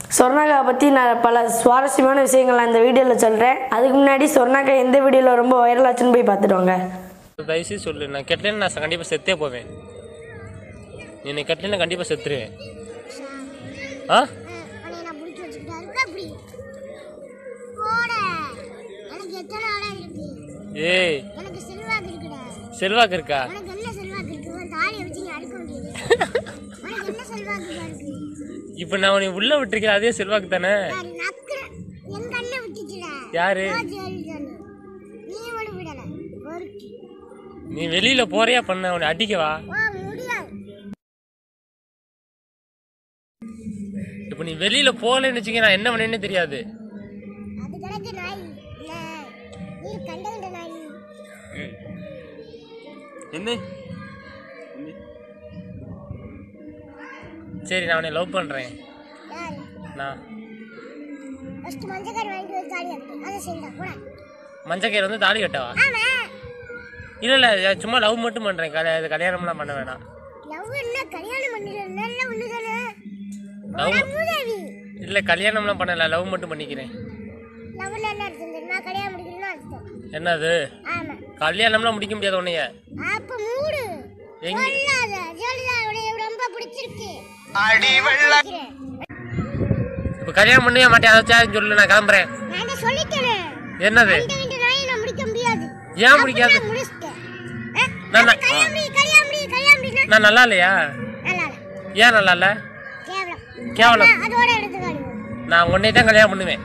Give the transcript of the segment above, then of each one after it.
சொர்ணாக்கா பற்றி நான் பல சுவாரஸ்யமான விஷயங்கள் நான் இந்த வீடியோவில் சொல்கிறேன் அதுக்கு முன்னாடி சொர்ணாக்கா எந்த வீடியோவில் ரொம்ப வைரல் ஆச்சுன்னு போய் பார்த்துட்டு வாங்க தயவுசெய்து சொல்லு நான் கெட்டேன்னு நான் கண்டிப்பாக செத்தே போவேன் நீ என்னை கெட்டேன்னு கண்டிப்பாக செத்துருவேன் ஆ உன்னை நான் பிடிச்சி வச்சுக்கிட்டா இருக்கா அப்படி போட எனக்கு எத்தனை ஆளா இருக்கு ஏய் எனக்கு செல்வாக்கு இருக்குடா செல்வாக்கு இருக்கா உனக்கு என்ன செல்வாக்கு இருக்கு ஒரு தாலியை வச்சு நீ அடுக்க முடியாது உனக்கு என்ன செல்வாக்கு இருக்கு இப்போ நான் உன்னை உள்ள விட்டுருக்கேன் அதே செல்வாக்கு தானே யாரு நக்குறேன் எங்க அண்ணன் விட்டுச்சுடா யாரு ஓ, ஜெயலலிதா அண்ணன். நீ ஒண்ணு விடல பொறுக்கி நீ வெளியில போறியா பண்ண உன்னை அடிக்கவா ஓ முடியாது இப்போ நீ வெளியில போகலன்னு வச்சுக்க நான் என்ன பண்ணேன்னு தெரியாது அது கிடக்கு நாய் இல்ல நீ கண்ட கண்ட நாய் என்ன சரி நான் உன்னை லவ் பண்றேன் யாரு நான் ஃபர்ஸ்ட் மஞ்சக்காரி வாங்கிட்டு வந்து தாலி கட்டு அதை செய்யலாம் கூட மஞ்சக்கயிறு வந்து தாலி கட்டவா ஆமா இல்ல இல்ல சும்மா லவ் மட்டும் பண்றேன் கல்யா- இது கல்யாணம்லாம் பண்ண வேணாம் லவ் என்ன கல்யாணம் பண்ணிடுறேன் நல்ல ஒண்ணு தானே லவ் மூதேவி இல்ல கல்யாணம்லாம் பண்ணல லவ் மட்டும் பண்ணிக்கிறேன் லவ்ல என்ன அர்த்தம் தெரியுமா கல்யாணம் முடிக்கணும்னு அர்த்தம் என்னது ஆமா கல்யாணம்லாம் முடிக்க முடியாது உன்னைய அப்ப மூடு எங்க சொல்லாத ஜெயலலிதா உடைய ரொம்ப பிடிச்சிருக்கு பிடிக்கிறேன். இப்போ கல்யாணம் பண்ணவே மாட்டேன் அதை வச்சு சொல்லு நான் கிளம்புறேன் நான் என்ன சொல்லிட்டேனே என்னது இந்த ரெண்டு நாயை நான் முடிக்க முடியாது ஏன் முடிக்காது நான் முடிச்சிட்டேன் ஆ? நான் அப்ப கல்யாணம் முடி கல்யாணம் முடி கல்யாணம் முடினா நான் நல்லா இல்லையா நல்லா இல்ல ஏன் நல்லா இல்ல கேவலம் கேவலம் நான் அதோட எடுத்துக்காடு நான் உன்னை தான் கல்யாணம் பண்ணுவேன்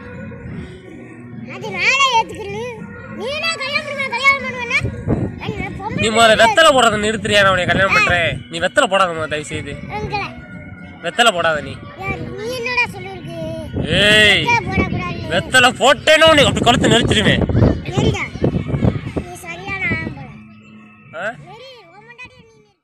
அது நானே ஏத்துக்கிறேன் நீ என்ன கல்யாணம் பண்ணுவ கல்யாணம் பண்ணுவேன்னா என்ன பொம்பளை நீ முதல்ல வெத்தலை போடுறத நிறுத்துறியா நான் உன்னை கல்யாணம் பண்றேன் நீ வெத்தலை போடாத முதல்ல தயவு செய்து உங்களை வெத்தலை போடாத நீ யாரு நீ என்னடா சொல்லிருக்கு ஏய் போடக்கூடாது வெத்தலை போட்டேன்னு உன்னை அப்படி கொளுத்து நிறுத்திடுவேன் சரிடா நீ சரியான ஆம்பளை ஆ? சரி உன் முன்னாடி நீ நிறுத்து.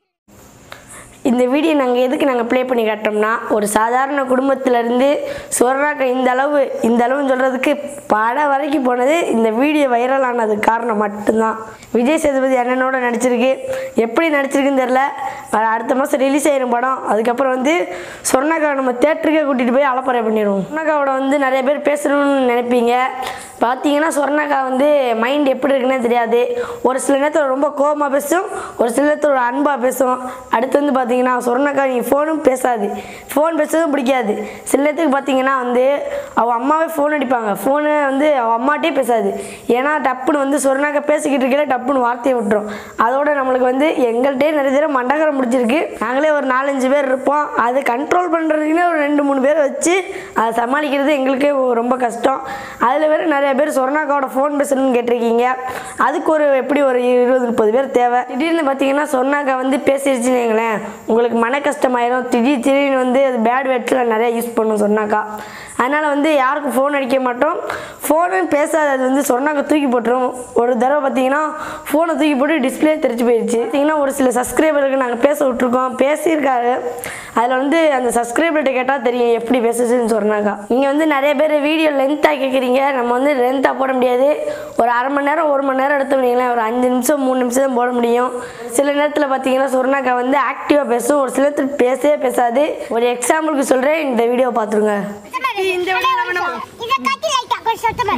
இந்த வீடியோ நாங்கள் எதுக்கு நாங்கள் ப்ளே பண்ணி காட்டுறோம்னா ஒரு சாதாரண குடும்பத்திலேருந்து சொர்ணாக்கா இந்த அளவு இந்த அளவுன்னு சொல்கிறதுக்கு பட வரைக்கும் போனது இந்த வீடியோ வைரல் ஆனதுக்கு காரணம் மட்டும்தான் விஜய் சேதுபதி அண்ணனோட நடிச்சிருக்கு எப்படி நடிச்சிருக்குன்னு தெரில வர அடுத்த மாதம் ரிலீஸ் ஆயிரும் படம் அதுக்கப்புறம் வந்து சொர்ணாக்காவை நம்ம தேட்டருக்கே கூட்டிகிட்டு போய் அலப்பறை பண்ணிடுவோம் சொர்ணாக்காவோட வந்து நிறைய பேர் பேசணும்னு நினைப்பீங்க பார்த்தீங்கன்னா சொர்ணாக்கா வந்து மைண்ட் எப்படி இருக்குன்னே தெரியாது ஒரு சில நேரத்தில் ரொம்ப கோபமாக பேசும் ஒரு சில நேரத்தில் ஒரு அன்பாக பேசும் அடுத்து வந்து பார்த்தீங்கன்னா சொர்ணாக்கா நீ ஃபோனும் பேசாது ஃபோன் பேசுறதும் பிடிக்காது சில நேரத்துக்கு பார்த்தீங்கன்னா வந்து அவள் அம்மாவே ஃபோன் அடிப்பாங்க ஃபோனு வந்து அவள் அம்மாட்டே பேசாது ஏன்னா டப்புன்னு வந்து சொர்ணாக்கா பேசிக்கிட்டு இருக்கையில டப்புன்னு வார்த்தையை விட்டுரும் அதோட நம்மளுக்கு வந்து எங்கள்கிட்டே நிறைய தடவை மண்டகரம் முடிச்சிருக்கு நாங்களே ஒரு நாலஞ்சு பேர் இருப்போம் அதை கண்ட்ரோல் பண்ணுறதுக்குன்னே ஒரு ரெண்டு மூணு பேர் வச்சு அதை சமாளிக்கிறது எங்களுக்கே ரொம்ப கஷ்டம் அதில் வேறு நிறைய பேர் சொர்ணாக்காவோட ஃபோன் பேசணும்னு கேட்டிருக்கீங்க அதுக்கு ஒரு எப்படி ஒரு இருபது முப்பது பேர் தேவை திடீர்னு பார்த்தீங்கன்னா சொர்ணாக்கா வந்து பேசிடுச்சுன்னு வைங்களேன் உங்களுக்கு மன கஷ்டமாயிரும் திடீர் திடீர்னு வந்து அது பேட் வேர்ட்ஸில் நிறைய யூஸ் பண்ணும் சொன்னாக்கா அதனால் வந்து யாருக்கும் ஃபோன் அடிக்க மாட்டோம் ஃபோனும் பேசாத அது வந்து சொன்னாக்க தூக்கி போட்டுரும் ஒரு தடவை பார்த்தீங்கன்னா ஃபோனை தூக்கி போட்டு டிஸ்பிளே தெரிச்சு போயிடுச்சு பார்த்தீங்கன்னா ஒரு சில சப்ஸ்கிரைபருக்கு நாங்கள் பேச விட்ருக்கோம் பேசியிருக்காரு அதில் வந்து அந்த சப்ஸ்கிரைபர்கிட்ட கேட்டால் தெரியும் எப்படி பேசுச்சுன்னு சொன்னாக்கா நீங்கள் வந்து நிறைய பேர் வீடியோ லென்த்தாக கேட்குறீங்க நம்ம வந்து லென்த்தாக போட முடியாது ஒரு அரை மணி நேரம் ஒரு மணி நேரம் எடுத்தோம்னீங்களேன் ஒரு அஞ்சு நிமிஷம் மூணு நிமிஷம் தான் போட முடியும் சில நேரத்தில் பார்த்தீங்கன்னா சொர்ணாக்கா வந்து ஆக்டிவாக பேசும் ஒரு சில நேரத்தில் பேசவே பேசாது ஒரு எக்ஸாம்பிளுக்கு சொல்கிறேன் இந்த வீடியோ பார்த்துருங்க இந்த இதை கட்டி லைட்டா கொஞ்சம் சத்தமா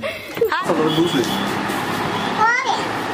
இரு. ஓகே.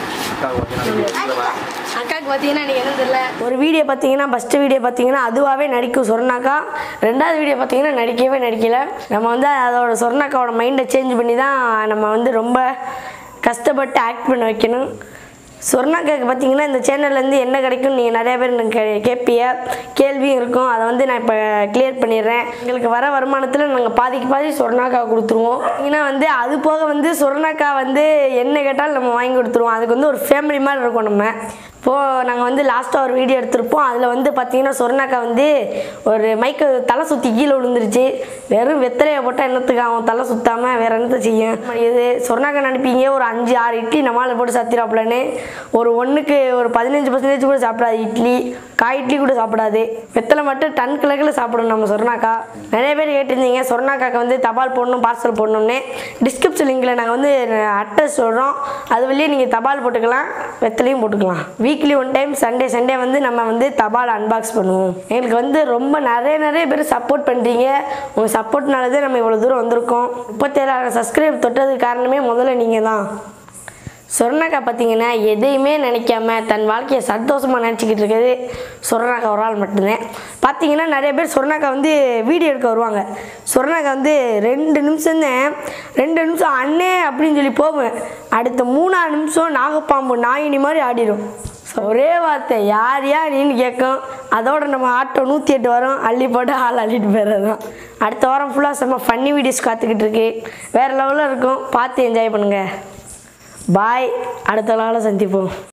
அக்காவுக்கு பார்த்தீங்கன்னா எனக்கு என்ன தெரியல ஒரு வீடியோ பார்த்தீங்கன்னா ஃபஸ்ட்டு வீடியோ பார்த்தீங்கன்னா அதுவாகவே நடிக்கும் சொர்ணாக்கா ரெண்டாவது வீடியோ பார்த்தீங்கன்னா நடிக்கவே நடிக்கல நம்ம வந்து அதோட சொர்ணாக்காவோட மைண்டை சேஞ்ச் பண்ணி தான் நம்ம வந்து ரொம்ப கஷ்டப்பட்டு ஆக்ட் பண்ண வைக்கணும் சொர்ணாக்காக்கு பார்த்தீங்கன்னா இந்த சேனல்லேருந்து என்ன கிடைக்கும் நீங்கள் நிறைய பேர் எனக்கு கே- கேட்பீங்க கேள்வியும் இருக்கும் அதை வந்து நான் இப்போ கிளியர் பண்ணிடுறேன் எங்களுக்கு வர வருமானத்தில் நாங்கள் பாதிக்கு பாதி சொர்ணாக்கா கொடுத்துருவோம் ஏன்னா வந்து அது போக வந்து சொர்ணாக்கா வந்து என்ன கேட்டாலும் நம்ம வாங்கி கொடுத்துருவோம் அதுக்கு வந்து ஒரு ஃபேமிலி மாதிரி இருக்கும் நம்ம இப்போது நாங்கள் வந்து லாஸ்ட்டாக ஒரு வீடியோ எடுத்திருப்போம் அதில் வந்து பார்த்தீங்கன்னா சொர்ணாக்கா வந்து ஒரு மைக்கு தலை சுற்றி கீழே விழுந்துருச்சு வெறும் வெத்தலையை போட்டால் என்னத்துக்கு அவன் தலை சுத்தாமல் வேற என்னத்தை செய்யும் இது சொர்ணாக்கா நினைப்பீங்க ஒரு அஞ்சு ஆறு இட்லி நம்மளால் போட்டு சாத்திராப்புலன்னு ஒரு ஒன்றுக்கு ஒரு பதினஞ்சு பர்சன்டேஜ் கூட சாப்பிடாது இட்லி காய் இட்லி கூட சாப்பிடாது வெத்தலை மட்டும் டன் கணக்கில் சாப்பிடும் நம்ம சொர்ணாக்கா நிறைய பேர் கேட்டிருந்தீங்க சொர்ணாக்காக்கு வந்து தபால் போடணும் பார்சல் போடணும்னு டிஸ்கிரிப்ஷன் லிங்கில் நாங்கள் வந்து அட்ரஸ் சொல்கிறோம் அது வழியே நீங்கள் தபால் போட்டுக்கலாம் வெத்தலையும் போட்டுக்கலாம் weekly one time Sunday Sunday வந்து நம்ம வந்து தபால் அன்பாக்ஸ் பண்ணுவோம் எங்களுக்கு வந்து ரொம்ப நிறைய நிறைய பேர் சப்போர்ட் பண்ணுறீங்க உங்கள் சப்போர்ட்னால தான் நம்ம இவ்வளோ தூரம் வந்திருக்கோம் முப்பத்தேழாயிரம் சப்ஸ்கிரைப் தொட்டதுக்கு காரணமே முதல்ல நீங்கள் தான் சொர்ணாக்கா பார்த்தீங்கன்னா எதையுமே நினைக்காம தன் வாழ்க்கையை சந்தோஷமாக நினச்சிக்கிட்டு இருக்கிறது சொர்ணாக்கா ஒரு ஆள் மட்டும்தான் பார்த்தீங்கன்னா நிறைய பேர் சொர்ணாக்கா வந்து வீடியோ எடுக்க வருவாங்க சொர்ணாக்கா வந்து ரெண்டு நிமிஷம் தான் ரெண்டு நிமிஷம் அண்ணே அப்படின்னு சொல்லி போவேன் அடுத்த மூணாறு நிமிஷம் நாகப்பாம்பு நாயினி மாதிரி ஆடிடும் ஒரே வார்த்தை யார் யார் நீன்னு கேட்கும் அதோட நம்ம ஆட்டோ நூற்றி எட்டு வரும் அள்ளி போட்டு ஆள் அள்ளிட்டு போயிடுறது தான் அடுத்த வாரம் ஃபுல்லாக செம்ம ஃபன்னி வீடியோஸ் காத்துக்கிட்டு இருக்கு வேறு லெவலில் இருக்கும் பார்த்து என்ஜாய் பண்ணுங்கள் பாய் அடுத்த நாளில் சந்திப்போம்